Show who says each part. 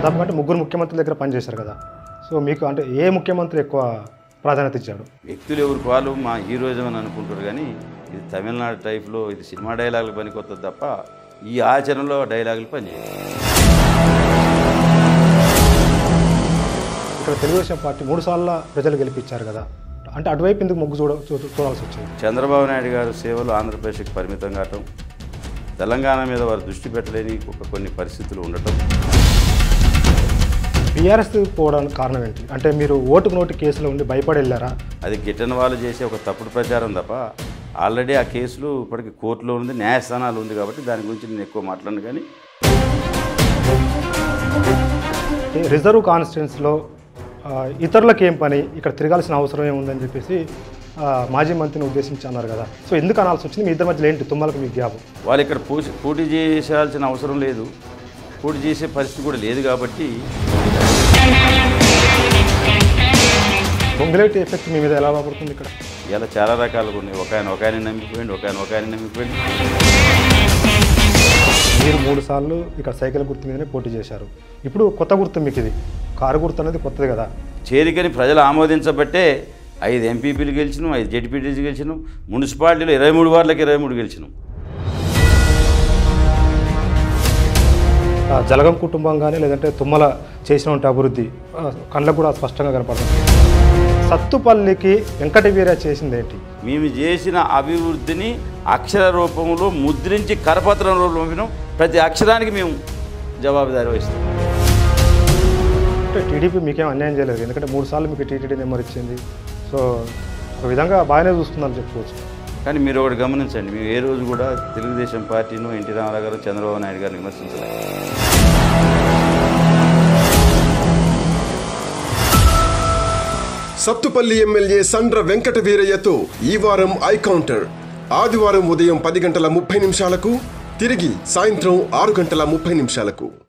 Speaker 1: దాదాపు అంటే ముగ్గురు ముఖ్యమంత్రుల దగ్గర పనిచేశారు కదా సో మీకు అంటే ఏ ముఖ్యమంత్రి ఎక్కువ ప్రాధాన్యత ఇచ్చాడు
Speaker 2: వ్యక్తులు ఎవరికి వాళ్ళు మా హీరోయిజం అని అనుకుంటారు కానీ ఇది తమిళనాడు టైప్లో ఇది సినిమా డైలాగులు పనికొస్తుంది తప్ప ఈ ఆచరణలో డైలాగులు పనిచేయాలి
Speaker 1: ఇక్కడ తెలుగుదేశం పార్టీ మూడు సార్లు ప్రజలు గెలిపించారు కదా అంటే అటువైపు ఎందుకు మొగ్గు చూడ చూ- చూడాల్సి వచ్చింది
Speaker 2: చంద్రబాబు నాయుడు గారు సేవలు ఆంధ్రప్రదేశ్కి పరిమితం కావటం తెలంగాణ మీద వారు దృష్టి పెట్టలేని ఒక కొన్ని పరిస్థితులు ఉండటం
Speaker 1: బీఆర్ఎస్ పోవడానికి కారణం ఏంటి అంటే మీరు ఓటుకు నోటు కేసులో ఉండి భయపడి వెళ్ళారా
Speaker 2: అది గిట్టని వాళ్ళు చేసే ఒక తప్పుడు ప్రచారం తప్ప ఆల్రెడీ ఆ కేసులు ఇప్పటికి కోర్టులో ఉంది న్యాయస్థానాలు ఉంది కాబట్టి దాని గురించి నేను ఎక్కువ మాట్లాడను కానీ
Speaker 1: ఈ రిజర్వ్ కాన్స్టిట్యున్సీలో ఆ, ఇతరులకు ఏం పని ఇక్కడ తిరగాల్సిన అవసరం ఏముందని చెప్పేసి ఆ, మాజీ మంత్రిని ఉద్దేశించి అన్నారు కదా సో ఎందుకు అనాల్సి వచ్చింది మీ ఇద్దరి మధ్యలో ఏంటి తుమ్మలకు మీ గ్యాప్
Speaker 2: వాళ్ళు ఇక్కడ పోసి పోటీ చేయాల్సిన అవసరం లేదు పోటీ చేసే పరిస్థితి కూడా లేదు కాబట్టి
Speaker 1: పొంగులేటి ఎఫెక్ట్ మీ మీద ఎలా పడుతుంది ఇక్కడ
Speaker 2: ఇలా చాలా రకాలుగా ఉన్నాయి ఒక ఆయన ఒక ఆయన నమ్మిపోయింది ఒక ఆయన ఒక ఆయన నమ్మిపోయింది
Speaker 1: మీరు మూడు సార్లు ఇక్కడ సైకిల్ గుర్తు మీదనే పోటీ చేశారు ఇప్పుడు కొత్త గుర్తు మీకు ఇది కారు గుర్తు అనేది కొత్తది కదా
Speaker 2: చేరికని ప్రజలు ఆమోదించబట్టే ఐదు ఎంపీపీలు గెలిచినాం ఐదు జడ్పీటీసీ గెలిచినాం మున్సిపాలిటీలో ఇరవై మూడు వార్డులకు ఇరవై మూడు గెలిచినాం
Speaker 1: ఆ, జలగం కుటుంబం కానీ లేదంటే తుమ్మల చేసినటువంటి అభివృద్ధి ఆ, కళ్ళకు కూడా స్పష్టంగా కనపడుతుంది సత్తుపల్లికి వెంకట వీర చేసింది ఏంటి
Speaker 2: మేము చేసిన అభివృద్ధిని అక్షర రూపంలో ముద్రించి కరపత్రం రూపంలో పంపినాం ప్రతి అక్షరానికి మేము జవాబుదారీ వహిస్తాం
Speaker 1: అంటే టీడీపీ మీకేం అన్యాయం చేయలేదు ఎందుకంటే మూడు సార్లు మీకు టీటీడీ నెంబర్ ఇచ్చింది సో ఒక విధంగా బాగానే చూస్తుందని చెప్పుకోవచ్చు
Speaker 2: కానీ మీరు ఒకటి గమనించండి మేము ఏ రోజు కూడా తెలుగుదేశం పార్టీను ఎన్టీ రామారావు గారు చంద్రబాబు నాయుడు గారిని విమర్శించలేదు
Speaker 3: సత్తుపల్లి ఎమ్మెల్యే సండ్ర వెంకట వీరయ్యతో ఈ వారం ఐ కౌంటర్ ఆదివారం ఉదయం పది గంటల ముప్పై నిమిషాలకు తిరిగి సాయంత్రం ఆరు గంటల ముప్పై నిమిషాలకు